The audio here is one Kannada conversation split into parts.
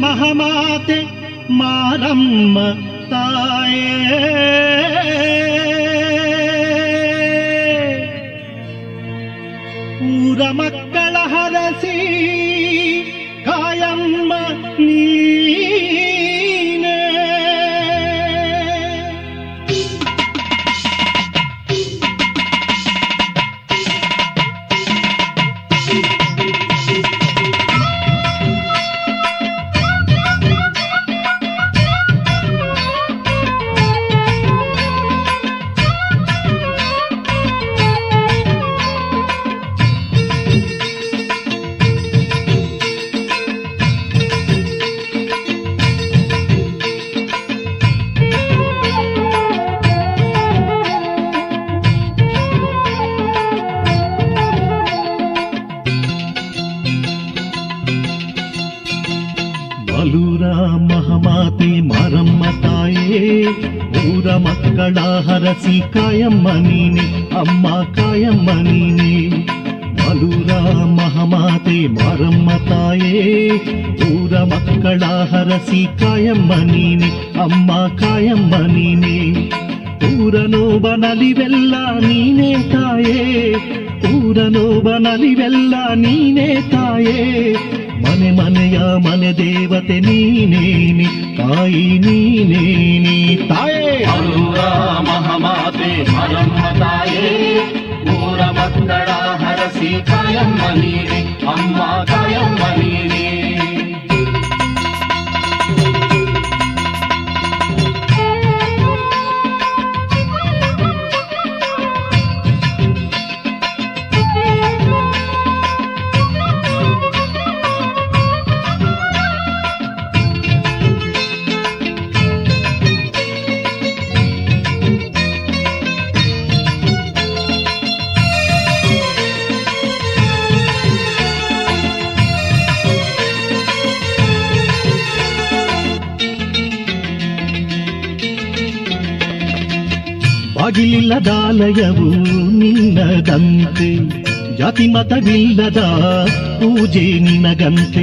ಮಹಮಾತೆ ಮಾರಮ್ಮ ತಾಯೇ ಊರ ಮಕ್ಕಳ ಹರಸಿ ಕಾಯಮ್ಮ ನೀನೇ ಬಲೂರ ಮಹಮಾತೆ ಮಾರಮ್ಮ ತಾಯೇ ಊರ ಮಕ್ಕಳ ಹರಸಿ ಕಾಯಮ್ಮ ನೀನೆ ಅಮ್ಮ ಕಾಯಮ್ಮ ನೀನೆ ಬಲೂರ ಮಹಮಾತೆ ಮಾರಮ್ಮ ತಾಯೇ ಊರ ಮಕ್ಕಳ ಹರಸಿ ಕಾಯಮ್ಮ ನೀನೆ ಅಮ್ಮ ಕಾಯಮ್ಮ ನೀನೆ ಊರನೋಬ ನಲಿವೆಲ್ಲ ನೀನೇ ತಾಯೇ ಊರನೋಬ ನಲಿವೆಲ್ಲ ನೀನೇ ತಾಯೇ ಮನೆ ಮನೆಯ ಮನೆ ದೇವತೆ ನೀನೇನಿ ತಾಯಿ ನೀನೇನಿ ತಾಯೇ ಅರುರ ಮಹಮಾತೆ ಮರಮ್ಮ ತಾಯೇ ಊರ ಮಕ್ಕಳ ಹರಸಿ ಕಾಯಮ್ಮ ನೀನೆ ಅಮ್ಮ ಕಾಯಮ್ಮ ನೀನೆ ಬಾಗಿಲಿಲ್ಲದಾಲಯವು ನಿನ್ನದಂತೆ ಜಾತಿ ಮತವಿಲ್ಲದ ಪೂಜೆ ನಿನಗಂತೆ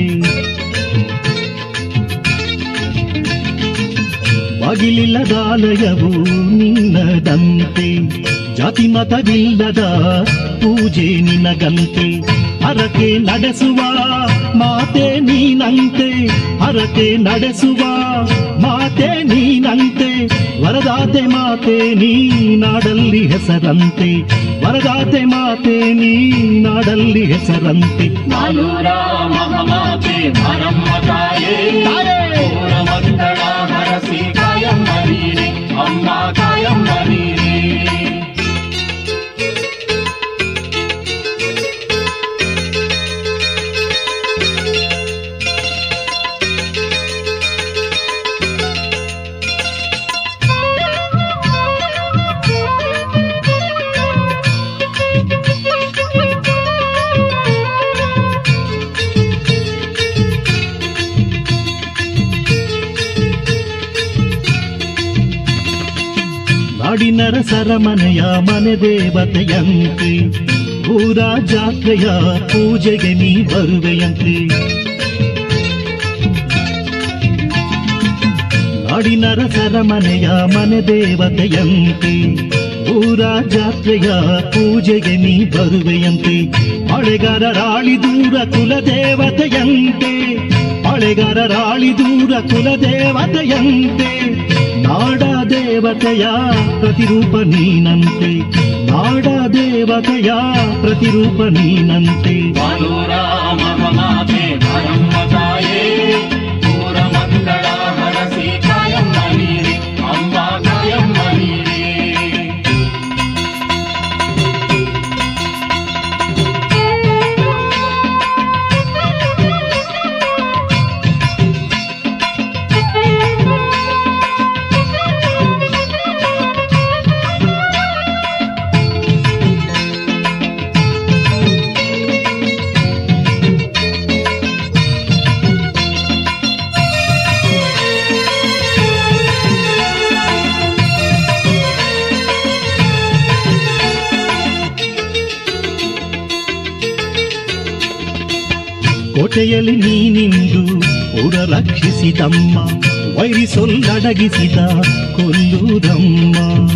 ಬಾಗಿಲಿಲ್ಲದಾಲಯವು ನಿನ್ನದಂತೆ ಜಾತಿ ಮತವಿಲ್ಲದ ಪೂಜೆ ನಿನಗಂತೆ ಹರಕೆ ನಡೆಸುವ ಮಾತೆ ನೀನಂತೆ ಹರಕೆ ನಡೆಸುವ ಮಾತೆ ನೀನಂತೆ ವರದಾತೆ ಮಾತೆ ನೀ ನಾಡಲ್ಲಿ ಹೆಸರಂತೆ ವರದಾತೆ ಮಾತೆ ನೀ ನಾಡಲ್ಲಿ ಹೆಸರಂತೆ ನಾನೂರ ಮಹಮಾತೆ ಮರಮ್ಮ ತಾಯೇ ಊರ ಮಕ್ಕಳ ಹರಸಿ ಕಾಯಮ್ಮ ನೀನೆ ಅಮ್ಮ ಕಾಯಮ್ಮ ನೀನೆ ನಾಡಿನರ ಸರಮನೆಯ ಮನೆ ದೇವತೆಯಂತೆ ಊರ ಜಾತ್ರೆಯ ಪೂಜೆಗೆ ನೀ ಬರುವೆಯಂತೆ ನಾಡಿನರ ಸರಮನೆಯ ಮನೆ ದೇವತೆಯಂತೆ ಊರ ಜಾತ್ರೆಯ ಪೂಜೆಗೆ ನೀ ಬರುವೆಯಂತೆ ಮಳೆಗಾರರಾಳಿ ದೂರ ಕುಲದೇವತೆಯಂತೆ ಮಳೆಗಾರರಾಳಿ ದೂರ ಕುಲದೇವತೆಯಂತೆ ನಾಡ ದೇವತೆಯ ಪ್ರತಿರೂಪ ನೀನಂತೆ ನಾಡ ದೇವತೆಯ ಪ್ರತಿರೂಪ ನೀನಂತೆ ಬಾಲೂರ ಮಹಮಾತೆ ಮರಮ್ಮ ತಾಯೇ ಊರ ಮಕ್ಕಳ ಹರಸಿ ಕಾಯಮ್ಮ ನೀನೆ ಅಮ್ಮ ಕಾಯಮ್ಮ ನೀನೆ ಕೋಟೆಯಲ್ಲಿ ನೀನಿಂದು ಪುರ ರಕ್ಷಿಸಿದಮ್ಮ ವೈರಿಸೊಲ್ಲಡಗಿಸಿದ ಕೊಲ್ಲೂರಮ್ಮ